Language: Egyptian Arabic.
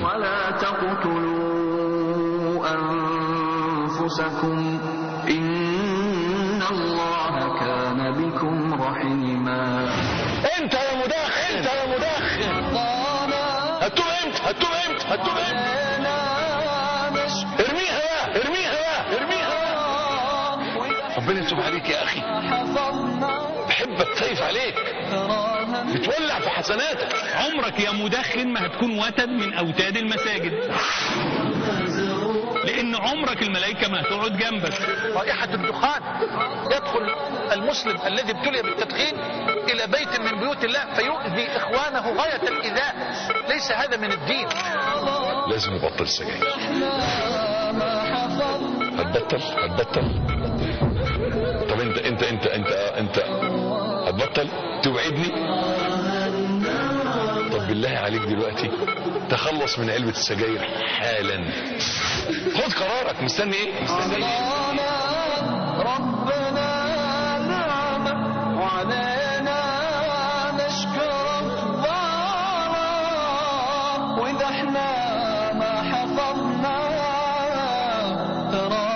ولا تقتلوا أنفسكم إن الله كان بكم رحيما انت يا مدخن انت يا مدخن هتوب امتى هتوب امتى هتوب امتى ارميها بقى ارميها بقى ارميها بقى ربنا يتوب عليك يا اخي بحبك خايف عليك بتولع في حسناتك عمرك يا مدخن ما هتكون وتد من اوتاد المساجد لان عمرك الملائكه ما هتقعد جنبك رائحة الدخان يدخل المسلم الذي ابتلي بالتدخين إلى بيت من بيوت الله فيؤذي إخوانه غاية الإيذاء ليس هذا من الدين لازم نبطل سجاير هتبطل هتبطل طب انت انت انت انت انت هتبطل توعدني طب بالله عليك دلوقتي تخلص من علبة السجاير حالا خد قرارك مستني ايه مستني ايه ربنا نعمة وعلينا نشكر الضارة وإذا احنا ما حفظنا ترى